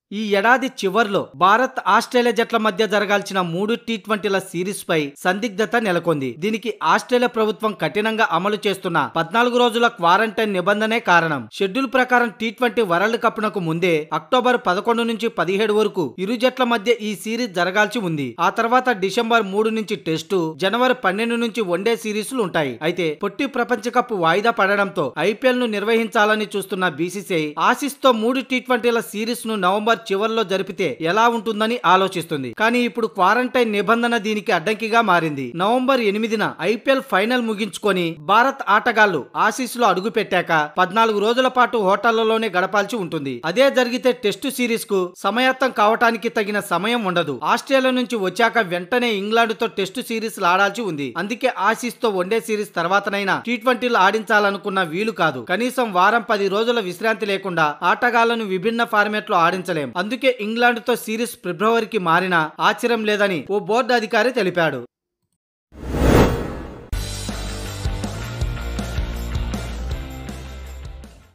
ఈ ఏడాది చివర్లో భారత్ ఆస్ట్రేలియా జట్ల మధ్య జరగాల్సిన మూడు టీ ట్వంటీల సిరీస్ పై సందిగ్ధత నెలకొంది దీనికి ఆస్ట్రేలియా ప్రభుత్వం కఠినంగా అమలు చేస్తున్న పద్నాలుగు రోజుల క్వారంటైన్ నిబంధనే కారణం షెడ్యూల్ ప్రకారం టీ ట్వంటీ వరల్డ్ కప్ నకు ముందే అక్టోబర్ పదకొండు నుంచి పదిహేడు వరకు ఇరు జట్ల మధ్య ఈ సిరీస్ జరగాల్సి ఉంది ఆ తర్వాత డిసెంబర్ మూడు నుంచి టెస్టు జనవరి పన్నెండు నుంచి వన్డే సిరీస్లు ఉంటాయి అయితే పొట్టి ప్రపంచ కప్ వాయిదా పడడంతో ఐపీఎల్ ను నిర్వహించాలని చూస్తున్న బీసీసీఐ ఆసిస్ తో మూడు టీ ట్వంటీల సిరీస్ ను నవంబర్ చివరిలో జరిపితే ఎలా ఉంటుందని ఆలోచిస్తుంది కానీ ఇప్పుడు క్వారంటైన్ నిబంధన దీనికి అడ్డంకిగా మారింది నవంబర్ ఎనిమిదిన ఐపీఎల్ ఫైనల్ ముగించుకొని భారత్ ఆటగాళ్లు ఆసీస్ లో అడుగు పెట్టాక పద్నాలుగు రోజుల పాటు హోటళ్లలోనే గడపాల్సి ఉంటుంది అదే జరిగితే టెస్టు సిరీస్ కు సమయత్తం కావటానికి తగిన సమయం ఉండదు ఆస్ట్రేలియా నుంచి వచ్చాక వెంటనే ఇంగ్లాండ్ తో టెస్టు సిరీస్ ఆడాల్సి ఉంది అందుకే ఆసీస్ తో వన్డే సిరీస్ తర్వాతనైనా టీ ట్వంటీలు ఆడించాలనుకున్న వీలు కాదు కనీసం వారం పది రోజుల విశ్రాంతి లేకుండా ఆటగాళ్లను విభిన్న ఫార్మాట్ లో ఆడించలేం అందుకే ఇంగ్లాండ్ తో సిరీస్ ఫిబ్రవరికి మారినా ఆశ్చర్యం లేదని ఓ బోర్డు అధికారి తెలిపాడు